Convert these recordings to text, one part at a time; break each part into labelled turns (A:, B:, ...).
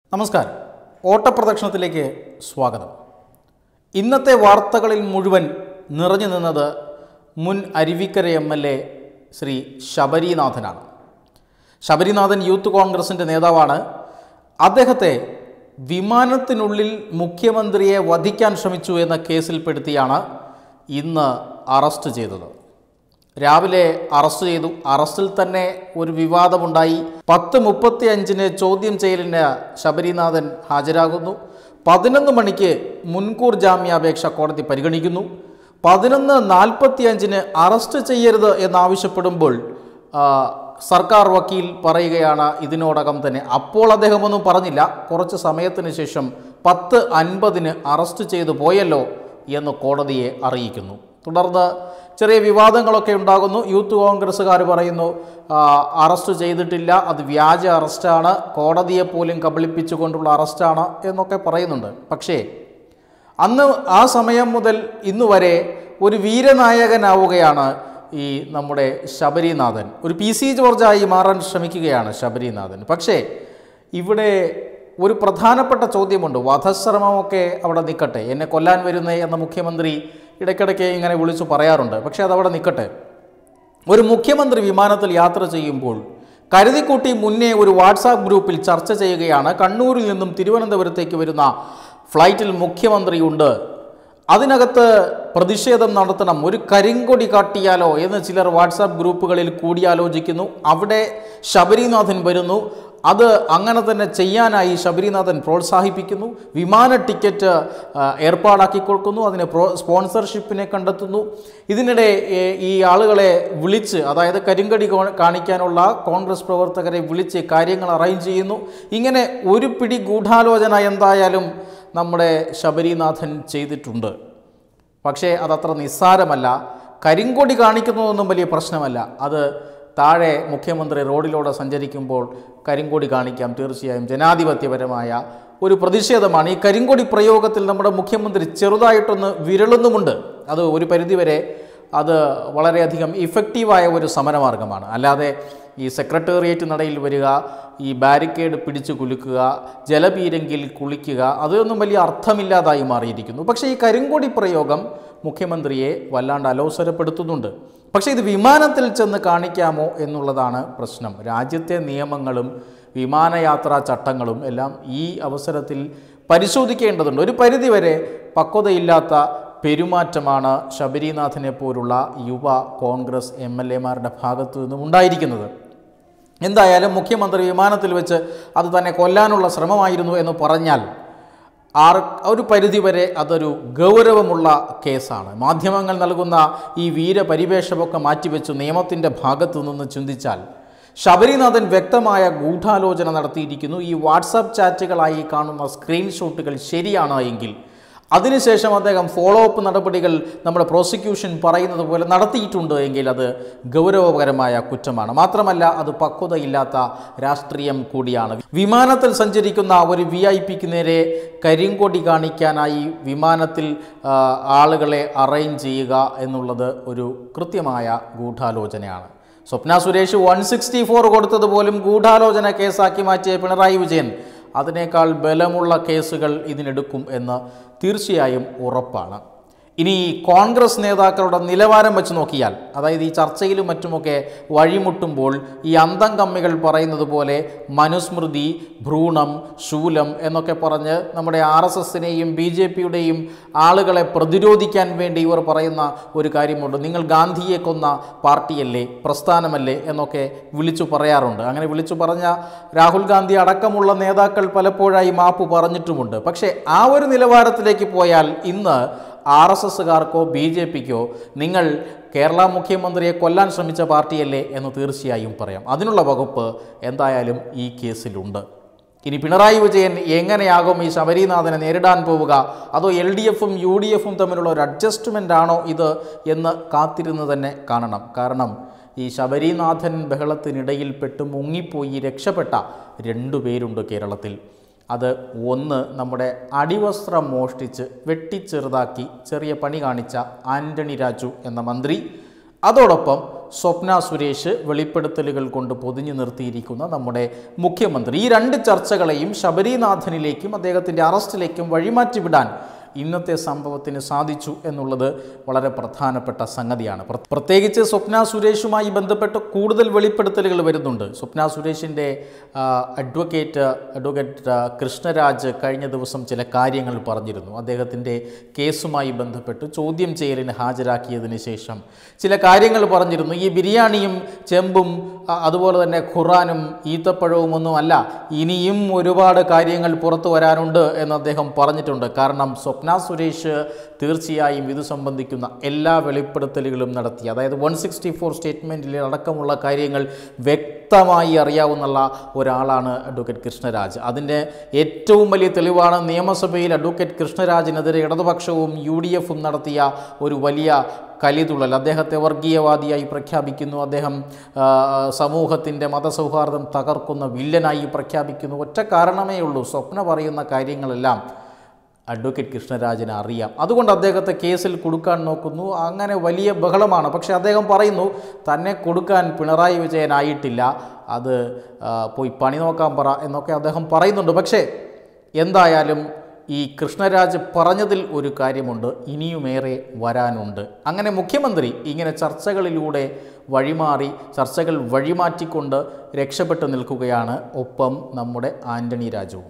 A: നമസ്കാരം ഓട്ടപ്രദക്ഷിണത്തിലേക്ക് സ്വാഗതം ഇന്നത്തെ വാർത്തകളിൽ മുഴുവൻ നിറഞ്ഞു നിന്നത് മുൻ Aruvikkara M L A Shri ശബരിനാഥനാണ് ശബരിനാഥൻ യൂത്ത് കോൺഗ്രസിൻ്റെ നേതാവാണ് അദ്ദേഹത്തെ വിമാനത്തിനുള്ളിൽ മുഖ്യമന്ത്രിയെ വധിക്കാൻ ശ്രമിച്ചു എന്ന കേസിൽപ്പെടുത്തിയാണ് ഇന്ന് അറസ്റ്റ് ചെയ്തത് രാവിലെ അറസ്റ്റ് ചെയ്തു അറസ്റ്റിൽ തന്നെ ഒരു വിവാദമുണ്ടായി പത്ത് മുപ്പത്തി അഞ്ചിന് ചോദ്യം ചെയ്യലിന് ശബരിനാഥൻ ഹാജരാകുന്നു പതിനൊന്ന് മണിക്ക് മുൻകൂർ ജാമ്യാപേക്ഷ കോടതി പരിഗണിക്കുന്നു പതിനൊന്ന് നാൽപ്പത്തി അഞ്ചിന് അറസ്റ്റ് ചെയ്യരുത് എന്നാവശ്യപ്പെടുമ്പോൾ ആ, സർക്കാർ വക്കീൽ പറയുകയാണ് ഇതിനോടകം തന്നെ അപ്പോൾ അദ്ദേഹം ഒന്നും പറഞ്ഞില്ല കുറച്ച് സമയത്തിന് ശേഷം പത്ത് അൻപതിന് അറസ്റ്റ് ചെയ്തു പോയല്ലോ എന്ന് കോടതിയെ അറിയിക്കുന്നു തുടർന്ന് ചെറിയ വിവാദങ്ങളൊക്കെ ഉണ്ടാകുന്നു യൂത്ത് കോൺഗ്രസ്സുകാർ പറയുന്നു ആ, അറസ്റ്റ് ചെയ്തിട്ടില്ല അത് വ്യാജ അറസ്റ്റാണ് കോടതിയെ പോലും കബളിപ്പിച്ചുകൊണ്ടുള്ള അറസ്റ്റാണ് എന്നൊക്കെ പറയുന്നുണ്ട് പക്ഷേ അന്ന് ആ സമയം മുതൽ ഇന്ന് വരെ ഒരു വീരനായകനാവുകയാണ് ഈ നമ്മുടെ ശബരിനാഥൻ ഒരു പി സി ജോർജായി മാറാൻ ശ്രമിക്കുകയാണ് ശബരിനാഥൻ പക്ഷേ ഇവിടെ ഒരു പ്രധാനപ്പെട്ട ചോദ്യമുണ്ട് വധശ്രമമൊക്കെ അവിടെ നിൽക്കട്ടെ എന്നെ കൊല്ലാൻ വരുന്നേ എന്ന മുഖ്യമന്ത്രി ഇടയ്ക്കിടയ്ക്ക് ഇങ്ങനെ വിളിച്ചു പറയാറുണ്ട് പക്ഷേ അതവിടെ നിൽക്കട്ടെ ഒരു മുഖ്യമന്ത്രി വിമാനത്തിൽ യാത്ര ചെയ്യുമ്പോൾ കരുതിക്കൂട്ടി മുന്നേ ഒരു വാട്സാപ്പ് ഗ്രൂപ്പിൽ ചർച്ച ചെയ്യുകയാണ് കണ്ണൂരിൽ നിന്നും തിരുവനന്തപുരത്തേക്ക് വരുന്ന ഫ്ലൈറ്റിൽ മുഖ്യമന്ത്രിയുണ്ട് അതിനകത്ത് പ്രതിഷേധം നടത്തണം ഒരു കരിങ്കൊടി കാട്ടിയാലോ എന്ന് ചിലർ വാട്സാപ്പ് ഗ്രൂപ്പുകളിൽ കൂടിയാലോചിക്കുന്നു അവിടെ ശബരിനാഥൻ വരുന്നു അത് അങ്ങനെ തന്നെ ചെയ്യാനായി ശബരിനാഥൻ പ്രോത്സാഹിപ്പിക്കുന്നു വിമാന ടിക്കറ്റ് ആ, ഏർപ്പാടാക്കി കൊടുക്കുന്നു അതിന് പ്രോ സ്പോൺസർഷിപ്പിനെ കണ്ടെത്തുന്നു ഇതിനിടെ ഏ, ഈ ആളുകളെ വിളിച്ച് അതായത് കരിങ്കടി കോ- കാണിക്കാനുള്ള കോൺഗ്രസ് പ്രവർത്തകരെ വിളിച്ച് കാര്യങ്ങൾ അറേഞ്ച് ചെയ്യുന്നു ഇങ്ങനെ ഒരു പിടി ഗൂഢാലോചന എന്തായാലും നമ്മുടെ ശബരിനാഥൻ ചെയ്തിട്ടുണ്ട് പക്ഷേ അതത്ര നിസ്സാരമല്ല കരിങ്കൊടി കാണിക്കുന്നതൊന്നും വലിയ പ്രശ്നമല്ല അത് താഴെ മുഖ്യമന്ത്രി റോഡിലൂടെ സഞ്ചരിക്കുമ്പോൾ കരിങ്കൊടി കാണിക്കാം തീർച്ചയായും ജനാധിപത്യപരമായ ഒരു പ്രതിഷേധമാണ് ഈ കരിങ്കൊടി പ്രയോഗത്തിൽ നമ്മുടെ മുഖ്യമന്ത്രി ചെറുതായിട്ടൊന്ന് വിരളുന്നുമുണ്ട് അത് ഒരു പരിധിവരെ അത് വളരെയധികം ഇഫക്റ്റീവായ ഒരു സമരമാർഗമാണ് അല്ലാതെ ഈ സെക്രട്ടേറിയറ്റ് നടയിൽ വരിക ഈ ബാരിക്കേഡ് പിടിച്ചു കുലുക്കുക ജലപീരങ്കിൽ കുളിക്കുക അതൊന്നും വലിയ അർത്ഥമില്ലാതായി മാറിയിരിക്കുന്നു പക്ഷേ ഈ കരിങ്കൊടി പ്രയോഗം മുഖ്യമന്ത്രിയെ വല്ലാണ്ട് അലോസരപ്പെടുത്തുന്നുണ്ട് പക്ഷേ ഇത് വിമാനത്തിൽ ചെന്ന് കാണിക്കാമോ എന്നുള്ളതാണ് പ്രശ്നം രാജ്യത്തെ നിയമങ്ങളും വിമാനയാത്രാ ചട്ടങ്ങളും എല്ലാം ഈ അവസരത്തിൽ പരിശോധിക്കേണ്ടതുണ്ട് ഒരു പരിധിവരെ പക്വതയില്ലാത്ത പെരുമാറ്റമാണ് ശബരിനാഥനെ പോലുള്ള യുവ കോൺഗ്രസ് എം എൽ എമാരുടെ ഭാഗത്തു നിന്നും ഉണ്ടായിരിക്കുന്നത് എന്തായാലും മുഖ്യമന്ത്രി വിമാനത്തിൽ വെച്ച് അത് തന്നെ കൊല്ലാനുള്ള ശ്രമമായിരുന്നു എന്ന് പറഞ്ഞാൽ ആർ ഒരു പരിധിവരെ അതൊരു ഗൗരവമുള്ള കേസാണ് മാധ്യമങ്ങൾ നൽകുന്ന ഈ വീരപരിവേഷമൊക്കെ മാറ്റിവെച്ചു നിയമത്തിൻ്റെ ഭാഗത്തു നിന്ന് ചിന്തിച്ചാൽ ശബരിനാഥൻ വ്യക്തമായ ഗൂഢാലോചന നടത്തിയിരിക്കുന്നു ഈ വാട്സാപ്പ് ചാറ്റുകളായി കാണുന്ന സ്ക്രീൻഷോട്ടുകൾ ശരിയാണ് എങ്കിൽ അതിനുശേഷം അദ്ദേഹം ഫോളോ അപ്പ് നടപടികൾ നമ്മുടെ പ്രോസിക്യൂഷൻ പറയുന്നത് പോലെ നടത്തിയിട്ടുണ്ട് എങ്കിൽ അത് ഗൗരവകരമായ കുറ്റമാണ് മാത്രമല്ല അത് പക്വതയില്ലാത്ത രാഷ്ട്രീയം കൂടിയാണ് വിമാനത്തിൽ സഞ്ചരിക്കുന്ന ഒരു വി ഐ പിക്ക് നേരെ കരിങ്കൊടി കാണിക്കാനായി വിമാനത്തിൽ ആ, ആളുകളെ അറേഞ്ച് ചെയ്യുക എന്നുള്ളത് ഒരു കൃത്യമായ ഗൂഢാലോചനയാണ് Swapna Suresh one sixty four കൊടുത്തത് പോലും ഗൂഢാലോചന കേസാക്കി മാറ്റിയ പിണറായി വിജയൻ അതിനേക്കാൾ ബലമുള്ള കേസുകൾ ഇതിനെടുക്കും എന്ന് തീർച്ചയായും ഉറപ്പാണ് ഇനി കോൺഗ്രസ് നേതാക്കളുടെ നിലവാരം വെച്ച് നോക്കിയാൽ അതായത് ഈ ചർച്ചയിലും മറ്റുമൊക്കെ വഴിമുട്ടുമ്പോൾ ഈ അന്തം കമ്മികൾ പറയുന്നത് പോലെ മനുസ്മൃതി ഭ്രൂണം ശൂലം എന്നൊക്കെ പറഞ്ഞ് നമ്മുടെ ആർ എസ് എസിനെയും ബി ജെ പിയുടെയും ആളുകളെ പ്രതിരോധിക്കാൻ വേണ്ടി ഇവർ പറയുന്ന ഒരു കാര്യമുണ്ട് നിങ്ങൾ ഗാന്ധിയെ കൊന്ന പാർട്ടിയല്ലേ പ്രസ്ഥാനമല്ലേ എന്നൊക്കെ വിളിച്ചു പറയാറുണ്ട് അങ്ങനെ വിളിച്ചു പറഞ്ഞ രാഹുൽ ഗാന്ധി അടക്കമുള്ള നേതാക്കൾ പലപ്പോഴായി മാപ്പ് പറഞ്ഞിട്ടുമുണ്ട് പക്ഷേ ആ ഒരു നിലവാരത്തിലേക്ക് പോയാൽ ഇന്ന് ആർ എസ് എസ്സുകാർക്കോ ബി ജെ പിക്കോ നിങ്ങൾ കേരള മുഖ്യമന്ത്രിയെ കൊല്ലാൻ ശ്രമിച്ച പാർട്ടിയല്ലേ എന്ന് തീർച്ചയായും പറയാം അതിനുള്ള വകുപ്പ് എന്തായാലും ഈ കേസിലുണ്ട് ഇനി പിണറായി വിജയൻ എങ്ങനെയാകും ഈ ശബരിനാഥനെ നേരിടാൻ പോവുക അതോ എൽ ഡി എഫും യു ഡി എഫും തമ്മിലുള്ള ഒരു അഡ്ജസ്റ്റ്മെൻ്റ് ആണോ ഇത് എന്ന് കാത്തിരുന്ന് തന്നെ കാണണം കാരണം ഈ ശബരിനാഥൻ ബഹളത്തിനിടയിൽപ്പെട്ട് മുങ്ങിപ്പോയി രക്ഷപ്പെട്ട രണ്ടു പേരുണ്ട് കേരളത്തിൽ അത് ഒന്ന് നമ്മുടെ അടിവസ്ത്രം മോഷ്ടിച്ച് വെട്ടിച്ചെറുതാക്കി ചെറിയ പണി കാണിച്ച ആന്റണി രാജു എന്ന മന്ത്രി അതോടൊപ്പം സ്വപ്ന സുരേഷ് വെളിപ്പെടുത്തലുകൾ കൊണ്ട് പൊതിഞ്ഞു നിർത്തിയിരിക്കുന്ന നമ്മുടെ മുഖ്യമന്ത്രി ഈ രണ്ട് ചർച്ചകളെയും ശബരിനാഥനിലേക്കും അദ്ദേഹത്തിൻ്റെ അറസ്റ്റിലേക്കും വഴിമാറ്റി വിടാൻ ഇന്നത്തെ സംഭവത്തിന് സാധിച്ചു എന്നുള്ളത് വളരെ പ്രധാനപ്പെട്ട സംഗതിയാണ് പ്ര- പ്രത്യേകിച്ച് സ്വപ്ന സുരേഷുമായി ബന്ധപ്പെട്ട് കൂടുതൽ വെളിപ്പെടുത്തലുകൾ വരുന്നുണ്ട് സ്വപ്ന സുരേഷിൻ്റെ ആ, അഡ്വക്കേറ്റ് അഡ്വക്കേറ്റ് ആ, കൃഷ്ണരാജ് കഴിഞ്ഞ ദിവസം ചില കാര്യങ്ങൾ പറഞ്ഞിരുന്നു അദ്ദേഹത്തിൻ്റെ കേസുമായി ബന്ധപ്പെട്ട് ചോദ്യം ചെയ്യലിന് ഹാജരാക്കിയതിന് ശേഷം ചില കാര്യങ്ങൾ പറഞ്ഞിരുന്നു ഈ ബിരിയാണിയും ചെമ്പും ആ, അതുപോലെ തന്നെ ഖുറാനും ഈത്തപ്പഴവും ഒന്നും അല്ല ഇനിയും ഒരുപാട് കാര്യങ്ങൾ പുറത്തു വരാനുണ്ട് എന്ന് അദ്ദേഹം പറഞ്ഞിട്ടുണ്ട് കാരണം സ്വപ്ന സുരേഷ് തീർച്ചയായും ഇത് സംബന്ധിക്കുന്ന എല്ലാ വെളിപ്പെടുത്തലുകളും നടത്തി അതായത് വൺ സിക്സ്റ്റി ഫോർ സ്റ്റേറ്റ്മെൻറ്റിൽ അടക്കമുള്ള കാര്യങ്ങൾ വ്യക്തമായി അറിയാവുന്ന ഒരാളാണ് അഡ്വക്കേറ്റ് കൃഷ്ണരാജ് അതിൻ്റെ ഏറ്റവും വലിയ തെളിവാണ് നിയമസഭയിൽ അഡ്വക്കേറ്റ് കൃഷ്ണരാജിനെതിരെ ഇടതുപക്ഷവും യു ഡി എഫും നടത്തിയ ഒരു വലിയ കലിതുള്ളൽ അദ്ദേഹത്തെ വർഗീയവാദിയായി പ്രഖ്യാപിക്കുന്നു അദ്ദേഹം ആ, സമൂഹത്തിൻ്റെ മതസൗഹാർദ്ദം തകർക്കുന്ന വില്ലനായി പ്രഖ്യാപിക്കുന്നു ഒറ്റ കാരണമേ ഉള്ളൂ സ്വപ്ന പറയുന്ന കാര്യങ്ങളെല്ലാം അഡ്വക്കേറ്റ് കൃഷ്ണരാജിന് അറിയാം അതുകൊണ്ട് അദ്ദേഹത്തെ കേസിൽ കൊടുക്കാൻ നോക്കുന്നു അങ്ങനെ വലിയ ബഹളമാണ് പക്ഷേ അദ്ദേഹം പറയുന്നു തന്നെ കൊടുക്കാൻ പിണറായി വിജയനായിട്ടില്ല അത് ആ, പോയി പണി നോക്കാൻ പറ എന്നൊക്കെ അദ്ദേഹം പറയുന്നുണ്ട് പക്ഷേ എന്തായാലും ഈ കൃഷ്ണരാജ് പറഞ്ഞതിൽ ഒരു കാര്യമുണ്ട് ഇനിയുമേറെ വരാനുണ്ട് അങ്ങനെ മുഖ്യമന്ത്രി ഇങ്ങനെ ചർച്ചകളിലൂടെ വഴിമാറി ചർച്ചകൾ വഴിമാറ്റിക്കൊണ്ട് രക്ഷപ്പെട്ടു നിൽക്കുകയാണ് ഒപ്പം നമ്മുടെ ആന്റണി രാജുവും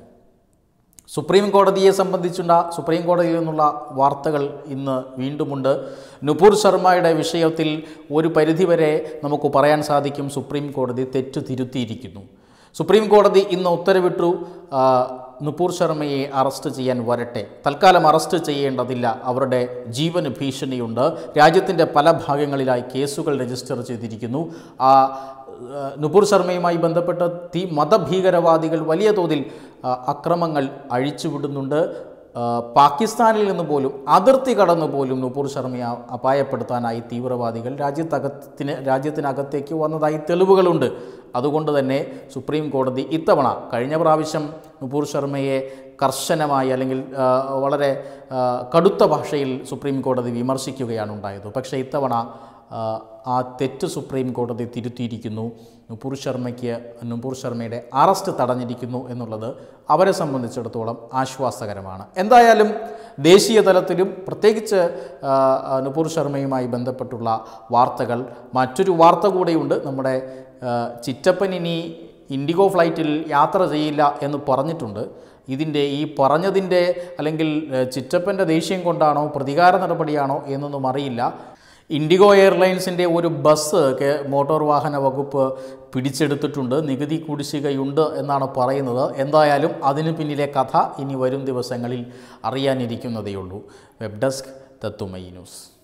A: സുപ്രീം കോടതിയെ സംബന്ധിച്ചുള്ള സുപ്രീം കോടതിയിൽ നിന്നുള്ള വാർത്തകൾ ഇന്ന് വീണ്ടുമുണ്ട് നുപൂർ ശർമ്മയുടെ വിഷയത്തിൽ ഒരു പരിധിവരെ നമുക്ക് പറയാൻ സാധിക്കും സുപ്രീം കോടതി തെറ്റു തിരുത്തിയിരിക്കുന്നു സുപ്രീം കോടതി ഇന്ന് ഉത്തരവിട്ടു ആ, നുപൂർ ശർമ്മയെ അറസ്റ്റ് ചെയ്യാൻ വരട്ടെ തൽക്കാലം അറസ്റ്റ് ചെയ്യേണ്ടതില്ല അവരുടെ ജീവന് ഭീഷണിയുണ്ട് രാജ്യത്തിൻ്റെ പല ഭാഗങ്ങളിലായി കേസുകൾ രജിസ്റ്റർ ചെയ്തിരിക്കുന്നു ആ ആ, നുപൂർ ശർമ്മയുമായി ബന്ധപ്പെട്ട് തീ മതഭീകരവാദികൾ വലിയ തോതിൽ ആ, അക്രമങ്ങൾ അഴിച്ചുവിടുന്നുണ്ട് ആ, പാകിസ്ഥാനിൽ നിന്ന് പോലും അതിർത്തി കടന്നു പോലും നുപൂർ ശർമ്മയെ അപായപ്പെടുത്താനായി തീവ്രവാദികൾ രാജ്യത്തകത്തിന് രാജ്യത്തിനകത്തേക്ക് വന്നതായി തെളിവുകളുണ്ട് അതുകൊണ്ട് തന്നെ സുപ്രീം കോടതി ഇത്തവണ കഴിഞ്ഞ പ്രാവശ്യം നുപൂർ ശർമ്മയെ കർശനമായി അല്ലെങ്കിൽ ആ, വളരെ ആ, കടുത്ത ഭാഷയിൽ സുപ്രീം കോടതി വിമർശിക്കുകയാണ് ഉണ്ടായത് പക്ഷേ ഇത്തവണ ആ, ആ തെറ്റ് സുപ്രീം കോടതി തിരുത്തിയിരിക്കുന്നു നുപൂർ ശർമ്മയ്ക്ക് നുപൂർ ശർമ്മയുടെ അറസ്റ്റ് തടഞ്ഞിരിക്കുന്നു എന്നുള്ളത് അവരെ സംബന്ധിച്ചിടത്തോളം ആശ്വാസകരമാണ് എന്തായാലും ദേശീയ തലത്തിലും പ്രത്യേകിച്ച് ആ, ആ, നുപൂർ ശർമ്മയുമായി ബന്ധപ്പെട്ടുള്ള വാർത്തകൾ മറ്റൊരു വാർത്ത കൂടെയുണ്ട് നമ്മുടെ ആ, ചിറ്റപ്പൻ ഇനി ഇൻഡിഗോ ഫ്ലൈറ്റിൽ യാത്ര ചെയ്യില്ല എന്ന് പറഞ്ഞിട്ടുണ്ട് ഇതിൻ്റെ ഈ പറഞ്ഞതിൻ്റെ അല്ലെങ്കിൽ ഏഹ്, ചിറ്റപ്പൻ്റെ ദേഷ്യം കൊണ്ടാണോ പ്രതികാര നടപടിയാണോ എന്നൊന്നും അറിയില്ല ഇൻഡിഗോ എയർലൈൻസിൻ്റെ ഒരു ബസ് കെ മോട്ടോർ വാഹന വകുപ്പ് പിടിച്ചെടുത്തിട്ടുണ്ട് നികുതി കുടിശ്ശികയുണ്ട് എന്നാണ് പറയുന്നത് എന്തായാലും അതിനു പിന്നിലെ കഥ ഇനി വരും ദിവസങ്ങളിൽ അറിയാനിരിക്കുന്നതേയുള്ളൂ വെബ് ഡെസ്ക് തത്തുമൈ ന്യൂസ്